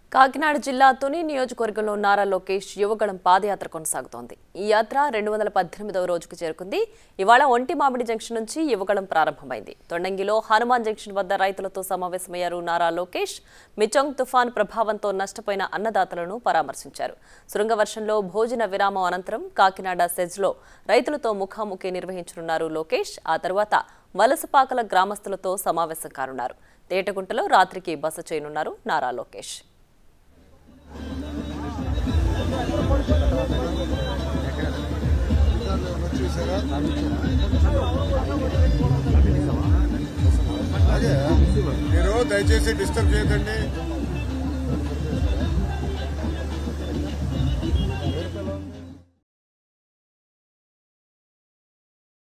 కాకినాడ జిల్లా తుని నియోజకవర్గంలో నారా లోకేష్ యువగళం పాదయాత్ర కొనసాగుతోంది ఈ యాత్ర రెండు వందల పద్దెనిమిదవ రోజుకు చేరుకుంది ఇవాళ ఒంటి మామిడి జంక్షన్ నుంచి యువగళం ప్రారంభమైంది తొండంగిలో హనుమాన్ జంక్షన్ వద్ద రైతులతో సమావేశమయ్యారు నారా లోకేష్ మిచంగ్ తుఫాన్ ప్రభావంతో నష్టపోయిన అన్నదాతలను పరామర్శించారు సురంగ వర్షంలో భోజన విరామం అనంతరం కాకినాడ సెజ్లో రైతులతో ముఖాముఖి నిర్వహించనున్నారు లోకేష్ ఆ తర్వాత వలసపాకల గ్రామస్తులతో సమావేశం కానున్నారు తేటగుంటలో రాత్రికి బస చేయనున్నారు నారా లోకేష్ అదే మీరు దయచేసి డిస్టర్బ్ చేయకండి